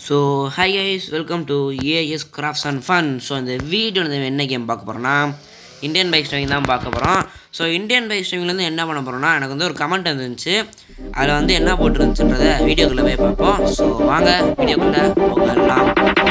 so hi guys welcome to A S crafts and fun so இந்த video வந்து என்ன game பார்க்க போகிறோன்னா இந்தியன் பைக் ஸ்ட்ரைவிங் தான் பார்க்க போகிறோம் ஸோ இந்தியன் பைக் ஸ்ட்ரைவிங்லேருந்து என்ன பண்ண போகிறோம்னா எனக்கு வந்து ஒரு கமெண்ட் வந்துருந்துச்சு அதில் வந்து என்ன போட்டுருந்துச்சுன்றத வீடியோக்குள்ளே போய் பார்ப்போம் ஸோ வாங்க வீடியோக்குள்ளே போகலாம்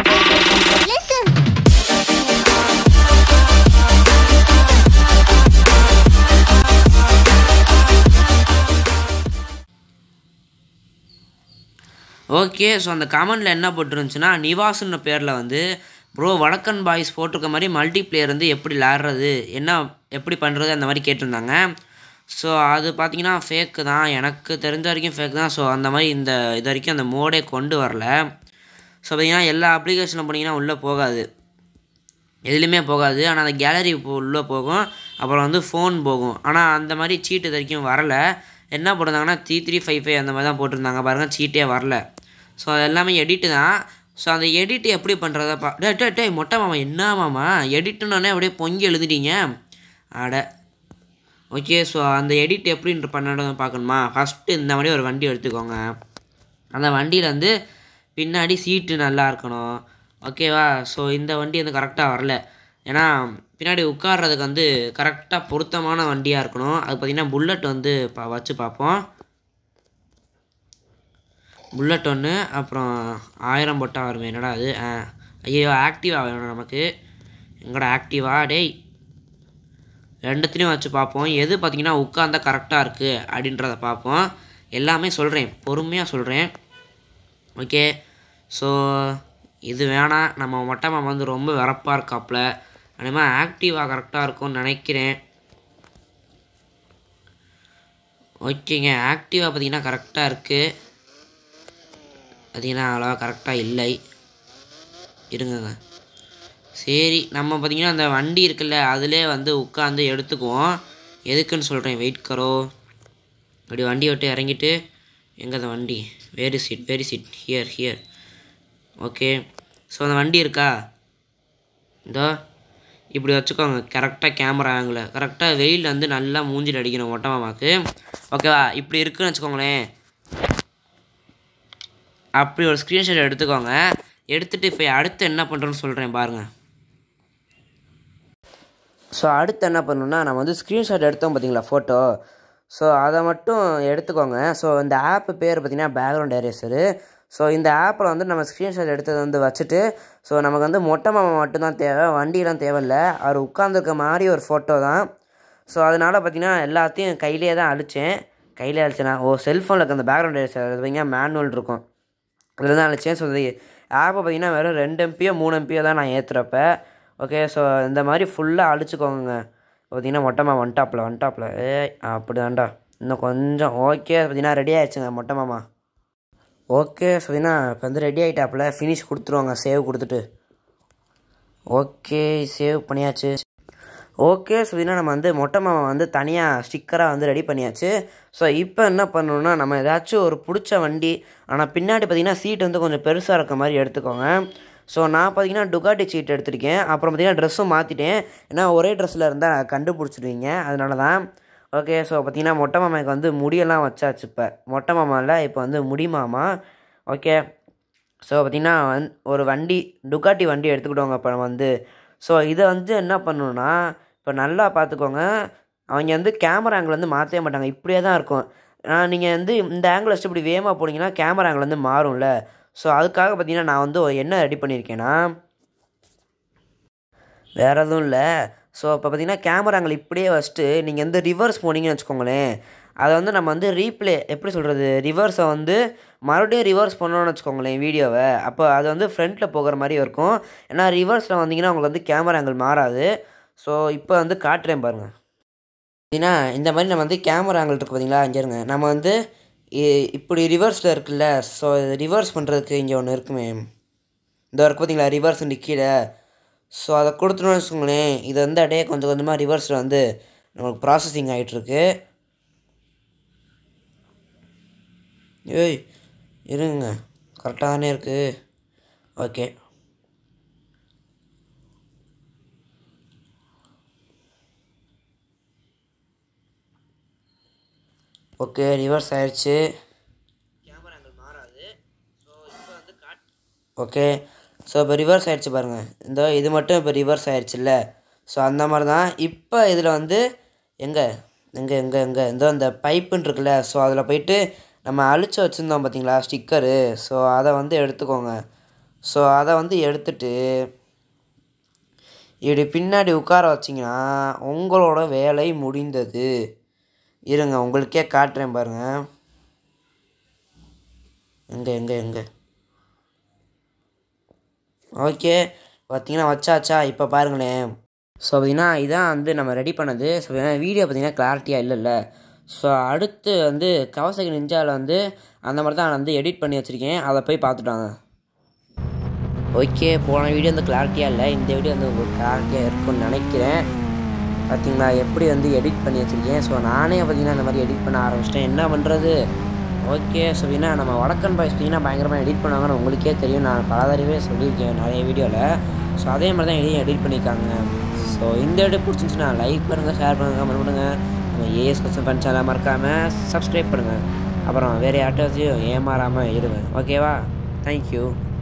ஓகே ஸோ அந்த கமெண்டில் என்ன போட்டுருந்துச்சுன்னா நிவாஸ்ன்ற பேரில் வந்து ப்ரோ வடக்கன் பாய்ஸ் போட்டிருக்க மாதிரி மல்டி பிளேயர் வந்து எப்படி விளாட்றது என்ன எப்படி பண்ணுறது அந்த மாதிரி கேட்டிருந்தாங்க ஸோ அது பார்த்தீங்கன்னா ஃபேக்கு தான் எனக்கு தெரிஞ்ச வரைக்கும் ஃபேக் தான் ஸோ அந்த மாதிரி இந்த இது வரைக்கும் அந்த மோடே கொண்டு வரல ஸோ பார்த்தீங்கன்னா எல்லா அப்ளிகேஷனில் போனீங்கன்னா உள்ளே போகாது எதுலேயுமே போகாது ஆனால் அந்த கேலரி உள்ளே போகும் அப்புறம் வந்து ஃபோன் போகும் ஆனால் அந்த மாதிரி சீட்டு இது வரைக்கும் வரல என்ன போட்டிருந்தாங்கன்னா த்ரீ த்ரீ ஃபைவ் ஃபைவ் அந்த மாதிரி தான் போட்டிருந்தாங்க பாருங்கள் சீட்டே வரல ஸோ அது எல்லாமே எடிட்டு தான் ஸோ அந்த எடிட் எப்படி பண்ணுறதா பா டே டே டே மொட்டை மாமா என்ன மாமா எடிட்டுன்னொடனே அப்படியே பொங்கி எழுதிட்டீங்க அட ஓகே ஸோ அந்த எடிட் எப்படி பண்ணணும் பார்க்கணுமா ஃபஸ்ட்டு இந்த மாதிரி ஒரு வண்டி எடுத்துக்கோங்க அந்த வண்டியில் வந்து பின்னாடி சீட்டு நல்லா இருக்கணும் ஓகேவா ஸோ இந்த வண்டி வந்து கரெக்டாக வரல ஏன்னா பின்னாடி உட்கார்றதுக்கு வந்து கரெக்டாக பொருத்தமான வண்டியாக இருக்கணும் அது பார்த்திங்கன்னா புல்லட் வந்து பா வச்சு பார்ப்போம் புல்லட் ஒன்று அப்புறம் ஆயிரம் போட்டால் வருமே என்னடா அது ஆ ஐயோ ஆக்டிவா வேணும் நமக்கு எங்கடா ஆக்டிவா டேய் ரெண்டுத்துலேயும் வச்சு பார்ப்போம் எது பார்த்திங்கன்னா உட்காந்தா கரெக்டாக இருக்குது அப்படின்றத பார்ப்போம் எல்லாமே சொல்கிறேன் பொறுமையாக சொல்கிறேன் ஓகே ஸோ இது வேணாம் நம்ம மொட்டை மாமா வந்து ரொம்ப வரப்பாக இருக்காப்புல அதேமாதிரி ஆக்டிவாக கரெக்டாக இருக்கும்னு நினைக்கிறேன் ஓகேங்க ஆக்டிவாக பார்த்தீங்கன்னா கரெக்டாக இருக்குது பார்த்தீங்கன்னா அவ்வளோவா கரெக்டாக இல்லை இருங்கங்க சரி நம்ம பார்த்திங்கன்னா அந்த வண்டி இருக்குல்ல அதிலே வந்து உட்காந்து எடுத்துக்குவோம் எதுக்குன்னு சொல்கிறேன் வெயிட் கரோ அப்படி வண்டி விட்டு இறங்கிட்டு எங்கே அந்த வண்டி வேரி சீட் வேரி சீட் ஹியர் ஹியர் ஓகே ஸோ அந்த வண்டி இருக்கா இதோ இப்படி வச்சுக்கோங்க கரெக்டாக கேமரா ஆங்கில் கரெக்டாக வெயில் வந்து நல்லா மூஞ்சில் அடிக்கணும் மொட்டை மாமாக்கு ஓகேவா இப்படி இருக்குன்னு வச்சுக்கோங்களேன் அப்படி ஒரு ஸ்க்ரீன்ஷாட் எடுத்துக்கோங்க எடுத்துகிட்டு இப்போ அடுத்து என்ன பண்ணுறோன்னு சொல்கிறேன் பாருங்கள் ஸோ அடுத்து என்ன பண்ணணும்னா நம்ம வந்து ஸ்க்ரீன்ஷாட் எடுத்தோம் பார்த்தீங்களா ஃபோட்டோ ஸோ அதை மட்டும் எடுத்துக்கோங்க ஸோ இந்த ஆப்பு பேர் பார்த்திங்கன்னா பேக்ரவுண்ட் எரேசரு ஸோ இந்த ஆப்பில் வந்து நம்ம ஸ்க்ரீன்ஷாட் எடுத்ததை வந்து வச்சுட்டு ஸோ நமக்கு வந்து மொட்டை மாமா மட்டும்தான் தேவை வண்டியெலாம் தேவையில்ல அவர் உட்காந்துருக்க மாதிரி ஒரு ஃபோட்டோ தான் ஸோ அதனால் பார்த்திங்கன்னா எல்லாத்தையும் கையிலே தான் அழித்தேன் கையிலே அழிச்சேனா ஓ செல்ஃபோனில் இருக்க அந்த பேக்ரவுண்ட் எரேசர் அது பார்த்திங்கன்னா மேனுவல் இருக்கும் அதில் தான் அழிச்சேன் ஸோ இது ஆப்பை பார்த்திங்கன்னா வெறும் ரெண்டு எம்பியோ மூணு எம்பியோ தான் நான் ஏற்றுறப்ப ஓகே ஸோ இந்த மாதிரி ஃபுல்லாக அழிச்சுக்கோங்க பார்த்தீங்கன்னா மொட்டை மாமா ஒன்டாப்பில் ஒன்டாப்பில் ஏ அப்படி தான்டா இன்னும் கொஞ்சம் ஓகே பார்த்தீங்கன்னா ரெடி ஆகிடுச்சுங்க மொட்டை மாமா ஓகே ஸோ பார்த்தீங்கன்னா இப்போ வந்து ரெடி ஆகிட்டாப்பில் ஃபினிஷ் கொடுத்துருவாங்க சேவ் கொடுத்துட்டு ஓகே சேவ் பண்ணியாச்சு ஓகே ஸோ பார்த்தீங்கன்னா நம்ம வந்து மொட்டை மாமா வந்து தனியாக ஸ்டிக்கராக வந்து ரெடி பண்ணியாச்சு ஸோ இப்போ என்ன பண்ணணும்னா நம்ம ஏதாச்சும் ஒரு பிடிச்ச வண்டி ஆனால் பின்னாடி பார்த்திங்கன்னா சீட் வந்து கொஞ்சம் பெருசாக இருக்க மாதிரி எடுத்துக்கோங்க ஸோ நான் பார்த்தீங்கன்னா டுகாட்டி சீட் எடுத்திருக்கேன் அப்புறம் பார்த்தீங்கன்னா ட்ரெஸ்ஸும் மாற்றிட்டேன் ஏன்னா ஒரே ட்ரெஸ்ஸில் இருந்தால் கண்டுபிடிச்சிடுவீங்க அதனால தான் ஓகே ஸோ பார்த்தீங்கன்னா மொட்டை மாமாவுக்கு வந்து முடியெல்லாம் வச்சாச்சு இப்போ மொட்டை மாமாவில் இப்போ வந்து முடி மாமா ஓகே ஸோ பார்த்திங்கன்னா வந் ஒரு வண்டி டுகாட்டி வண்டி எடுத்துக்கிட்டோங்க இப்போ வந்து ஸோ இதை வந்து என்ன பண்ணணுன்னா இப்போ நல்லா பார்த்துக்கோங்க அவங்க வந்து கேமரா ஆங்கிள் வந்து மாற்றவே மாட்டாங்க இப்படியே தான் இருக்கும் நீங்கள் வந்து இந்த ஆங்கிள் வச்சு இப்படி வேகமாக போனீங்கன்னா கேமரா ஆங்கிள் வந்து மாறும்ல ஸோ அதுக்காக பார்த்தீங்கன்னா நான் வந்து என்ன ரெடி பண்ணியிருக்கேன்னா வேறு எதுவும் இல்லை ஸோ இப்போ பார்த்தீங்கன்னா கேமரா ஆங்கிள் இப்படியே வச்சுட்டு நீங்கள் வந்து ரிவர்ஸ் போனீங்கன்னு வச்சுக்கோங்களேன் அதை வந்து நம்ம வந்து ரீப்ளே எப்படி சொல்கிறது ரிவர்ஸை வந்து மறுபடியும் ரிவர்ஸ் பண்ணோன்னு வச்சுக்கோங்களேன் வீடியோவை அப்போ அது வந்து ஃப்ரண்ட்டில் போகிற மாதிரி இருக்கும் ஏன்னா ரிவர்ஸில் வந்தீங்கன்னா உங்களுக்கு வந்து கேமரா ஆங்கிள் மாறாது ஸோ இப்போ வந்து காட்டுறேன் பாருங்கள் பார்த்தீங்கன்னா இந்த மாதிரி நம்ம வந்து கேமரா ஆங்கிள் இருக்குது பார்த்தீங்களா இங்கே இருங்க நம்ம வந்து இப்படி ரிவர்ஸில் இருக்குல்ல ஸோ ரிவர்ஸ் பண்ணுறதுக்கு இங்கே ஒன்று இருக்குமே இந்த ஒர்க் பார்த்தீங்களா ரிவர்ஸ் கீழே ஸோ அதை கொடுத்துட்டோம்னு வச்சுக்கோங்களேன் இது வந்து அப்படியே கொஞ்சம் கொஞ்சமாக ரிவர்ஸில் வந்து நமக்கு ப்ராசஸிங் ஆகிட்டுருக்கு ஏய் இருங்க கரெக்டாக தானே இருக்குது ஓகே ஓகே ரிவர்ஸ் ஆயிடுச்சு கேமரா ஆங்கிள் மாறாது ஸோ இப்போ வந்து காட் ஓகே ஸோ இப்போ ரிவர்ஸ் ஆயிடுச்சு பாருங்கள் இந்த இது மட்டும் இப்போ ரிவர்ஸ் ஆயிடுச்சுல்ல ஸோ அந்த மாதிரி தான் இப்போ இதில் வந்து எங்கே எங்கே எங்கே எங்கே இந்த இந்த பைப்புன்னு இருக்குல்ல ஸோ அதில் போயிட்டு நம்ம அழிச்சு வச்சுருந்தோம் பார்த்தீங்களா ஸ்டிக்கரு ஸோ அதை வந்து எடுத்துக்கோங்க ஸோ அதை வந்து எடுத்துட்டு இப்படி பின்னாடி உட்கார வச்சிங்கன்னா உங்களோட வேலை முடிந்தது இருங்க உங்களுக்கே காட்டுறேன் பாருங்கள் எங்கே எங்கே எங்கே ஓகே பார்த்தீங்கன்னா வச்சாச்சா இப்போ பாருங்களேன் ஸோ பார்த்தீங்கன்னா இதான் வந்து நம்ம ரெடி பண்ணது ஸோ வீடியோ பார்த்தீங்கன்னா கிளாரிட்டியாக இல்லைல்ல ஸோ அடுத்து வந்து கவசகி நிஞ்சாவில் வந்து அந்த மாதிரி தான் நான் வந்து எடிட் பண்ணி வச்சுருக்கேன் அதை போய் பார்த்துட்டாங்க ஓகே போன வீடியோ வந்து கிளாரிட்டியாக இல்லை இந்த வீடியோ வந்து உங்களுக்கு கிளாரிட்டியாக இருக்கும்னு நினைக்கிறேன் பார்த்தீங்களா எப்படி வந்து எடிட் பண்ணி வச்சுருக்கேன் ஸோ நானே பார்த்தீங்கன்னா இந்த மாதிரி எடிட் பண்ண ஆரம்பிச்சிட்டேன் என்ன பண்ணுறது ஓகே ஸோ அப்படின்னா நம்ம வடக்கன் பாய்ஸ் பார்த்தீங்கன்னா பயங்கரமாக எடிட் பண்ணுவாங்கன்னு உங்களுக்கே தெரியும் நான் பல தடவை சொல்லியிருக்கேன் நிறைய வீடியோவில் ஸோ அதே மாதிரி தான் இதையும் எடிட் பண்ணியிருக்காங்க ஸோ இந்த வீடியோ பிடிச்சிருந்துச்சுன்னா லைக் பண்ணுங்கள் ஷேர் பண்ணுங்கள் கமெண்ட் பண்ணுங்கள் நம்ம ஏஎஸ் கொஸ்டின் பண்ண சேனல் மறக்காமல் சப்ஸ்கிரைப் பண்ணுங்கள் அப்புறம் வேறு யார்ட்டாச்சும் ஏமாறாமல் இருங்க ஓகேவா தேங்க்யூ